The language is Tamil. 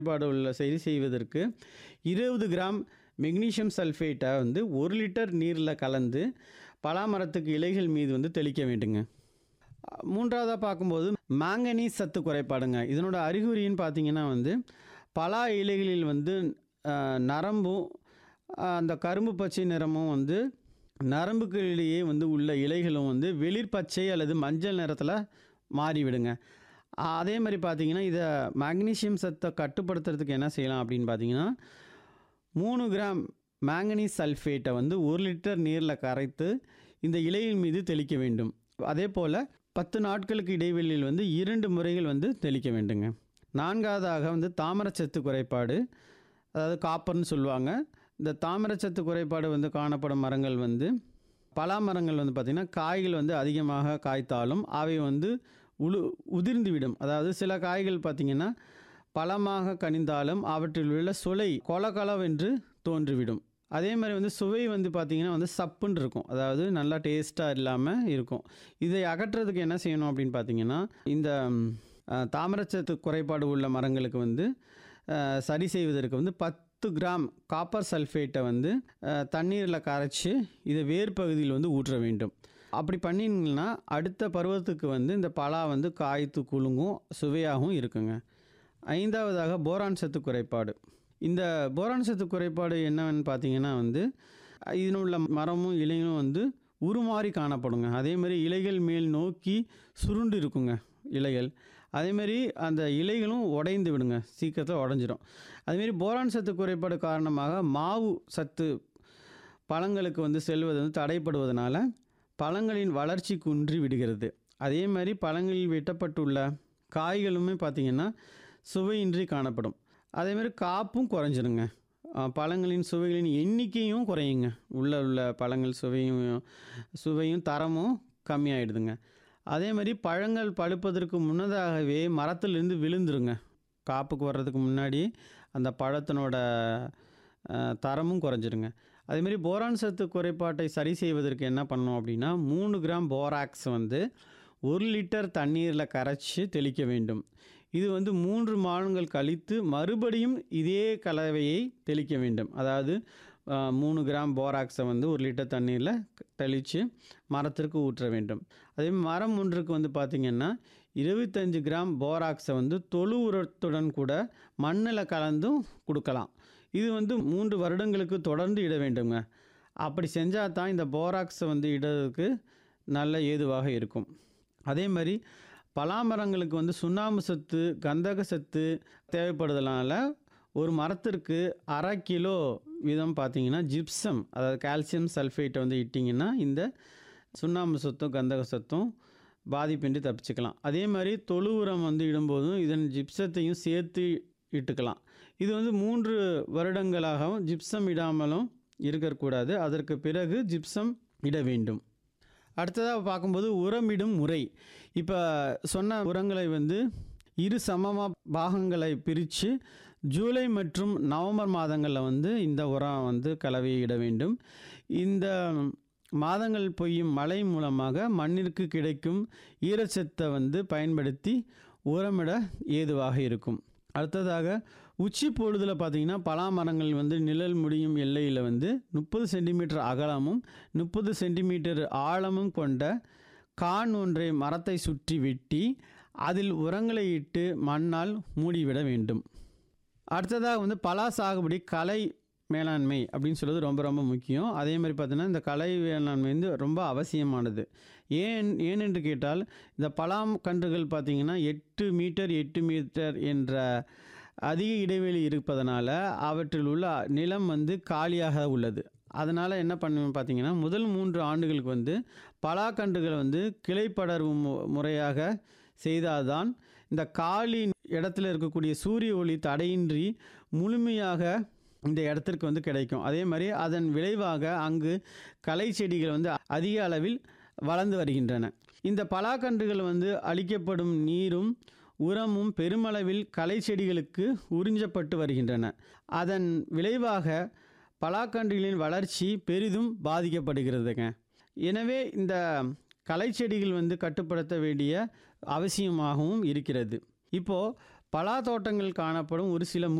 குறைபாடு உள்ள சரி செய்வதற்கு இருபது கிராம் மெக்னீசியம் சல்ஃபேட்டை வந்து ஒரு லிட்டர் நீரில் கலந்து பலாமரத்துக்கு இலைகள் மீது வந்து தெளிக்க வேண்டுங்க மூன்றாவதாக பார்க்கும்போது மாங்கனீஸ் சத்து குறைபாடுங்க இதனோட அறிகுறின்னு பார்த்தீங்கன்னா வந்து பலா இலைகளில் வந்து அஹ், நரம்பும் அஹ், அந்த கரும்பு பச்சை நிறமும் வந்து நரம்புகளிலேயே வந்து உள்ள இலைகளும் வந்து வெளிர் பச்சை அல்லது மஞ்சள் நிறத்தில் மாறிவிடுங்க அதே மாதிரி பார்த்தீங்கன்னா இதை மேக்னீசியம் சத்தை கட்டுப்படுத்துறதுக்கு என்ன செய்யலாம் அப்படின்னு பார்த்தீங்கன்னா மூணு கிராம் மேங்கனீஸ் சல்ஃபேட்டை வந்து ஒரு லிட்டர் நீரில் கரைத்து இந்த இலையின் மீது தெளிக்க வேண்டும் அதே போல் பத்து நாட்களுக்கு இடைவெளியில் வந்து இரண்டு முறைகள் வந்து தெளிக்க வேண்டுங்க நான்காவதாக வந்து தாமரச்சத்து குறைபாடு அதாவது காப்பர்னு சொல்லுவாங்க இந்த தாமரச்சத்து குறைபாடு வந்து காணப்படும் மரங்கள் வந்து பலா மரங்கள் வந்து பார்த்திங்கன்னா காய்கள் வந்து அதிகமாக காய்த்தாலும் அவை வந்து உழு உதிர்ந்துவிடும் அதாவது சில காய்கள் பார்த்திங்கன்னா பழமாக கனிந்தாலும் அவற்றில் உள்ள சுளை கொலகலவென்று தோன்றிவிடும் அதே மாதிரி வந்து சுவை வந்து பார்த்திங்கன்னா வந்து சப்புன்னு இருக்கும் அதாவது நல்லா டேஸ்ட்டாக இல்லாமல் இருக்கும் இதை அகற்றுறதுக்கு என்ன செய்யணும் அப்படின்னு பார்த்தீங்கன்னா இந்த ம், அஹ், தாமிரச்சத்து குறைபாடு உள்ள மரங்களுக்கு வந்து அஹ், சரி செய்வதற்கு வந்து பத்து கிராம் காப்பர் சல்ஃபேட்டை வந்து தண்ணீரில் கரைச்சி இதை வேர் பகுதியில் வந்து ஊற்ற வேண்டும் அப்படி பண்ணிங்கன்னா அடுத்த பருவத்துக்கு வந்து இந்த பலா வந்து காய்த்து குலுங்கும் சுவையாகவும் இருக்குங்க ஐந்தாவதாக போரான் சத்து குறைபாடு இந்த போரான் சத்து குறைபாடு என்னன்னு பார்த்தீங்கன்னா வந்து இதில் உள்ள மரமும் இலைகளும் வந்து உருமாறி காணப்படுங்க அதே மாதிரி இலைகள் மேல் நோக்கி சுருண்டு இருக்குங்க இலைகள் அதேமாரி அந்த இலைகளும் உடைந்து விடுங்க சீக்கிரத்தில் உடஞ்சிரும் அதேமாரி போரான் சத்து குறைபாடு காரணமாக மாவு சத்து பழங்களுக்கு வந்து செல்வது வந்து தடைப்படுவதனால பழங்களின் வளர்ச்சி குன்றி விடுகிறது அதே மாதிரி பழங்களில் வெட்டப்பட்டுள்ள காய்களுமே பார்த்திங்கன்னா சுவையின்றி காணப்படும் அதே மாதிரி காப்பும் குறைஞ்சிருங்க அஹ் பழங்களின் சுவைகளின் எண்ணிக்கையும் குறையுங்க உள்ள உள்ள பழங்கள் சுவையும் சுவையும் தரமும் கம்மியாயிடுதுங்க அதே மாதிரி பழங்கள் பழுப்பதற்கு முன்னதாகவே மரத்திலிருந்து விழுந்துருங்க காப்புக்கு வர்றதுக்கு முன்னாடி அந்த பழத்தினோட அஹ், தரமும் குறைஞ்சிருங்க அதேமாரி போரான் சத்து குறைபாட்டை சரி செய்வதற்கு என்ன பண்ணணும் அப்படின்னா மூணு கிராம் போராக்ஸ் வந்து ஒரு லிட்டர் தண்ணீரில் கரைச்சி தெளிக்க வேண்டும் இது வந்து மூன்று மாதங்கள் கழித்து மறுபடியும் இதே கலவையை தெளிக்க வேண்டும் அதாவது அஹ், மூணு கிராம் போராக்ஸை வந்து ஒரு லிட்டர் தண்ணீரில் தெளித்து மரத்திற்கு ஊற்ற வேண்டும் அதே மாதிரி மரம் ஒன்றுக்கு வந்து பார்த்திங்கன்னா இருபத்தஞ்சு கிராம் போராக்ஸை வந்து தொழு உரத்துடன் கூட மண்ணில் கலந்தும் கொடுக்கலாம் இது வந்து மூன்று வருடங்களுக்கு தொடர்ந்து இட வேண்டுங்க அப்படி செஞ்சால் தான் இந்த போராக்ஸை வந்து இடறதுக்கு நல்ல ஏதுவாக இருக்கும் அதே மாதிரி பலாமரங்களுக்கு வந்து சுண்ணாம்பு சத்து கந்தக சத்து தேவைப்படுதனால ஒரு மரத்திற்கு அரை கிலோ வீதம் பார்த்தீங்கன்னா ஜிப்சம் அதாவது கால்சியம் சல்ஃபேட்டை வந்து இட்டிங்கன்னா இந்த சுண்ணாம்பு சத்தும் கந்தக சத்தும் பாதிப்பின்றி தப்பிச்சுக்கலாம் அதே மாதிரி தொழு உரம் வந்து இடும்போதும் இதன் ஜிப்சத்தையும் சேர்த்து இட்டுக்கலாம் இது வந்து மூன்று வருடங்களாகவும் ஜிப்சம் இடாமலும் இருக்கக்கூடாது அதற்கு பிறகு ஜிப்சம் இட வேண்டும் அடுத்ததாக பார்க்கும்போது உரமிடும் முறை இப்போ சொன்ன உரங்களை வந்து இரு சமமாக பாகங்களை பிரித்து ஜூலை மற்றும் நவம்பர் மாதங்களில் வந்து இந்த உரம் வந்து கலவையை இட வேண்டும் இந்த மாதங்கள் பெய்யும் மழை மூலமாக மண்ணிற்கு கிடைக்கும் ஈரச்சத்தை வந்து பயன்படுத்தி உரமிட ஏதுவாக இருக்கும் அடுத்ததாக உச்சி பொழுதில் பார்த்தீங்கன்னா பலா மரங்கள் வந்து நிழல் முடியும் எல்லையில் வந்து முப்பது சென்டிமீட்டர் அகலமும் முப்பது சென்டிமீட்டர் ஆழமும் கொண்ட கான் ஒன்றை மரத்தை சுற்றி வெட்டி அதில் உரங்களை இட்டு மண்ணால் மூடிவிட வேண்டும் அடுத்ததாக வந்து பலா சாகுபடி கலை மேலாண்மை அப்படின்னு சொல்றது ரொம்ப ரொம்ப முக்கியம் அதே மாதிரி பார்த்தீங்கன்னா இந்த கலை மேலாண்மை வந்து ரொம்ப அவசியமானது ஏன் ஏன் என்று கேட்டால் இந்த பலாம் கன்றுகள் பார்த்தீங்கன்னா எட்டு மீட்டர் எட்டு மீட்டர் என்ற அதிக இடைவெளி இருப்பதனால அவற்றில் உள்ள நிலம் வந்து காலியாக உள்ளது அதனால் என்ன பண்ணுவேன் பார்த்தீங்கன்னா முதல் மூன்று ஆண்டுகளுக்கு வந்து பலாக்கன்றுகள் வந்து கிளைப்படர்வு மு- முறையாக செய்தால்தான் இந்த காலி இடத்துல இருக்கக்கூடிய சூரிய ஒளி தடையின்றி முழுமையாக இந்த இடத்திற்கு வந்து கிடைக்கும் அதே மாதிரி அதன் விளைவாக அங்கு களை செடிகள் வந்து அதிக அளவில் வளர்ந்து வருகின்றன இந்த பலாக்கன்றுகள் வந்து அளிக்கப்படும் நீரும் உரமும் பெருமளவில் களை செடிகளுக்கு உறிஞ்சப்பட்டு வருகின்றன அதன் விளைவாக பலாக்கன்றுகளின் வளர்ச்சி பெரிதும் பாதிக்கப்படுகிறதுங்க எனவே இந்த களை செடிகள் வந்து கட்டுப்படுத்த வேண்டிய அவசியமாகவும் இருக்கிறது இப்போது பலா தோட்டங்கள் காணப்படும் ஒரு சில